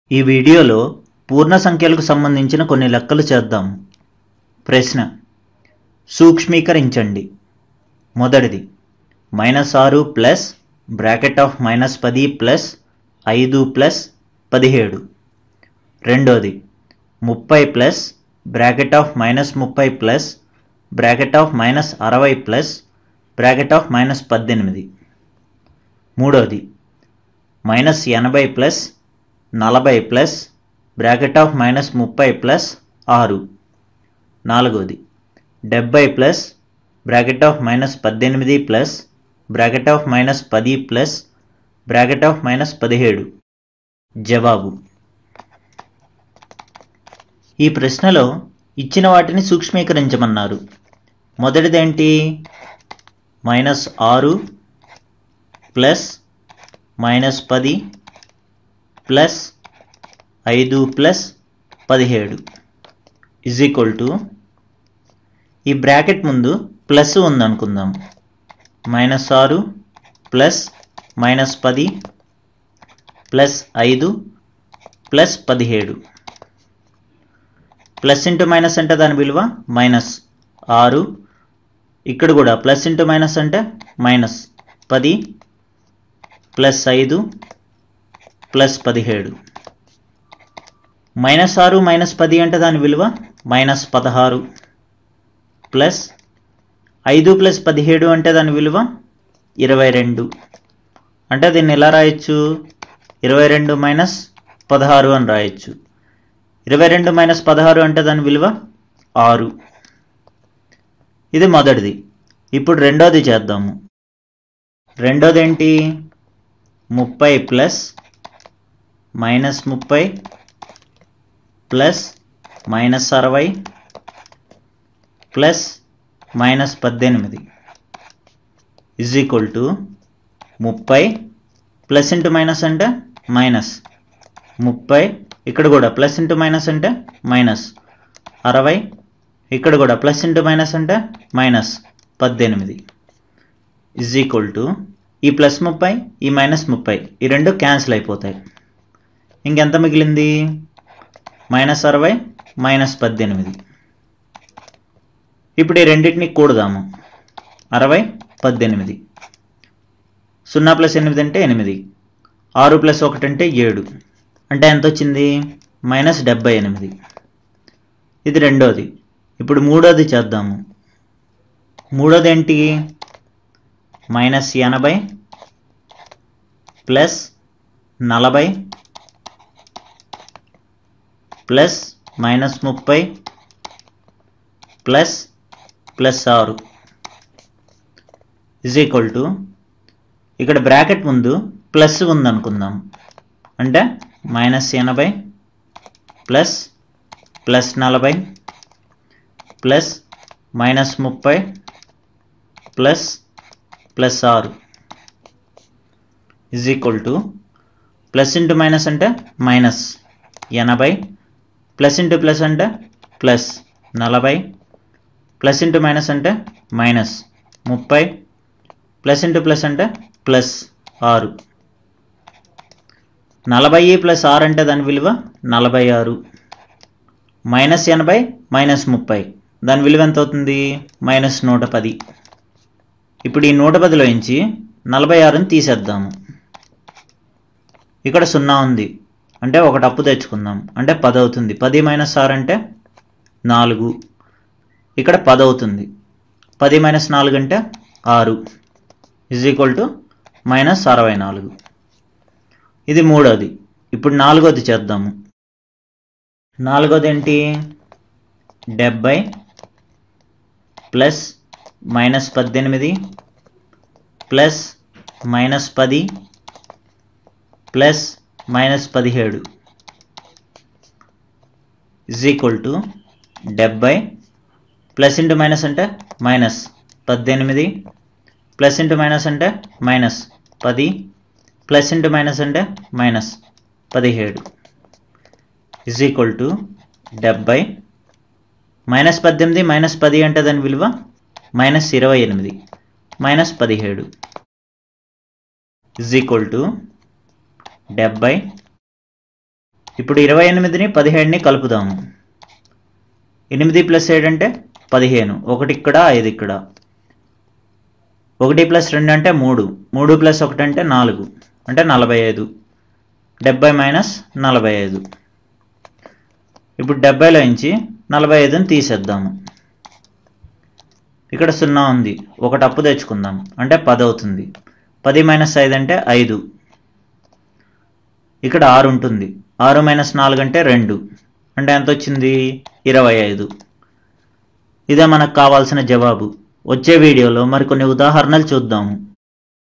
ఈ వీడియోలో పూర్ణ సంఖ్యలకు సంబంధించిన కొన్ని లెక్కలు చేద్దాం ప్రశ్న సూక్ష్మీకరించండి మొదటిది మైనస్ ఆరు ప్లస్ బ్రాకెట్ ఆఫ్ మైనస్ పది ప్లస్ ఐదు ప్లస్ పదిహేడు రెండోది ముప్పై ప్లస్ బ్రాకెట్ ఆఫ్ మైనస్ ముప్పై ప్లస్ బ్రాకెట్ ఆఫ్ మైనస్ అరవై ప్లస్ బ్రాకెట్ ఆఫ్ మైనస్ పద్దెనిమిది మూడోది మైనస్ ఎనభై ప్లస్ నలభై ప్లస్ బ్రాకెట్ ఆఫ్ మైనస్ ముప్పై ప్లస్ ఆరు నాలుగోది డెబ్బై ప్లస్ బ్రాకెట్ ఆఫ్ మైనస్ పద్దెనిమిది ప్లస్ బ్రాకెట్ ఆఫ్ మైనస్ పది ప్లస్ బ్రాకెట్ ఆఫ్ మైనస్ పదిహేడు జవాబు ఈ ప్రశ్నలో ఇచ్చిన వాటిని సూక్ష్మీకరించమన్నారు మొదటిదేంటి మైనస్ ఆరు ప్లస్ మైనస్ పది ప్లస్ ఐదు ప్లస్ పదిహేడు ఇజ్ ఈక్వల్ టు ఈ బ్రాకెట్ ముందు ప్లస్ ఉందనుకుందాం మైనస్ ఆరు ప్లస్ మైనస్ పది ప్లస్ ఐదు ప్లస్ పదిహేడు ప్లస్ ఇంటూ మైనస్ అంటే దాని విలువ మైనస్ ఆరు ఇక్కడ కూడా ప్లస్ ఇంటూ మైనస్ అంటే మైనస్ పది ప్లస్ ఐదు ప్లస్ పదిహేడు మైనస్ ఆరు మైనస్ పది అంటే దాని విలువ మైనస్ పదహారు ప్లస్ ఐదు ప్లస్ పదిహేడు అంటే దాని విలువ ఇరవై రెండు అంటే దీన్ని ఎలా రాయొచ్చు ఇరవై రెండు మైనస్ పదహారు అని రాయొచ్చు ఇరవై రెండు మైనస్ పదహారు అంటే దాని విలువ ఆరు ఇది మొదటిది ఇప్పుడు రెండోది చేద్దాము రెండోది ఏంటి ముప్పై ప్లస్ మైనస్ ముప్పై ప్లస్ మైనస్ అరవై ప్లస్ మైనస్ పద్దెనిమిది ఇజ్ ఈక్వల్ టు ముప్పై ప్లస్ ఇంటూ మైనస్ అంటే మైనస్ ముప్పై ఇక్కడ కూడా ప్లస్ ఇంటూ మైనస్ అంటే మైనస్ అరవై ఇక్కడ కూడా ప్లస్ ఇంటూ మైనస్ అంటే మైనస్ పద్దెనిమిది ఇజ్ ఈక్వల్ టు ఈ ప్లస్ ముప్పై ఈ మైనస్ ముప్పై ఈ రెండు క్యాన్సిల్ అయిపోతాయి ఇంకెంత మిగిలింది మైనస్ అరవై మైనస్ పద్దెనిమిది ఇప్పుడు ఈ రెండింటిని కూడదాము అరవై పద్దెనిమిది సున్నా ప్లస్ ఎనిమిది అంటే ఎనిమిది ఆరు ప్లస్ ఒకటి అంటే ఏడు అంటే ఎంత వచ్చింది మైనస్ డెబ్బై ఎనిమిది ఇది రెండోది ఇప్పుడు మూడోది చేద్దాము మూడోది ఏంటి మైనస్ ఎనభై ప్లస్ నలభై ప్లస్ మైనస్ ముప్పై ప్లస్ ప్లస్ ఆరు ఇజ్ ఈక్వల్ టు ఇక్కడ బ్రాకెట్ ముందు ప్లస్ ఉందనుకుందాం అంటే మైనస్ ఎనభై ప్లస్ ప్లస్ నలభై ప్లస్ మైనస్ ముప్పై ప్లస్ ప్లస్ ఆరు is equal to plus into minus అంటే మైనస్ ఎనభై ప్లస్ ఇంటూ ప్లస్ అంటే ప్లస్ నలభై ప్లస్ ఇంటూ మైనస్ అంటే మైనస్ ముప్పై ప్లస్ ఇంటూ ప్లస్ అంటే ప్లస్ ఆరు నలభై ప్లస్ ఆరు అంటే దాని విలువ నలభై ఆరు మైనస్ ఎనభై మైనస్ ముప్పై దాని విలువ ఎంత అవుతుంది మైనస్ నూట పది ఇప్పుడు ఈ నూట పదిలోంచి నలభై ఆరుని తీసేద్దాము ఇక్కడ సున్నా ఉంది అంటే ఒకటి అప్పు తెచ్చుకుందాం అంటే పది అవుతుంది పది మైనస్ ఆరు అంటే నాలుగు ఇక్కడ పది అవుతుంది పది మైనస్ నాలుగు అంటే ఆరు ఇజ్ ఈక్వల్ టు మైనస్ అరవై నాలుగు ఇది మూడోది ఇప్పుడు నాలుగోది చేద్దాము నాలుగోది ఏంటి డెబ్బై ప్లస్ మైనస్ పద్దెనిమిది ప్లస్ మైనస్ పది ప్లస్ మైనస్ పదిహేడు ఇజ్ ఈక్వల్ టు డెబ్బై ప్లస్ ఇంటూ మైనస్ అంటే మైనస్ పద్దెనిమిది ప్లస్ ఇంటూ మైనస్ అంటే మైనస్ పది ప్లస్ ఇంటూ మైనస్ అంటే మైనస్ పదిహేడు ఇజ్ ఈక్వల్ టు డెబ్బై మైనస్ పద్దెనిమిది మైనస్ పది అంటే దాని విలువ మైనస్ ఇరవై ఎనిమిది మైనస్ పదిహేడు ఇజ్ ఈక్వల్ టు డెబ్బై ఇప్పుడు ఇరవై ఎనిమిదిని పదిహేడుని కలుపుదాము ఎనిమిది ప్లస్ ఏడు అంటే పదిహేను ఒకటి ఇక్కడ ఐదు ఇక్కడ ఒకటి ప్లస్ రెండు అంటే మూడు మూడు ప్లస్ ఒకటి అంటే నాలుగు అంటే నలభై ఐదు డెబ్బై మైనస్ నలభై ఐదు ఇప్పుడు డెబ్బైలో నుంచి నలభై ఐదుని తీసేద్దాము ఇక్కడ సున్నా ఉంది ఒకటి అప్పు తెచ్చుకుందాం అంటే పది అవుతుంది పది మైనస్ ఐదు అంటే ఐదు ఇక్కడ ఆరు ఉంటుంది ఆరు మైనస్ నాలుగు అంటే రెండు అంటే ఎంత వచ్చింది ఇరవై ఐదు ఇదే మనకు కావాల్సిన జవాబు వచ్చే వీడియోలో మరికొన్ని ఉదాహరణలు చూద్దాము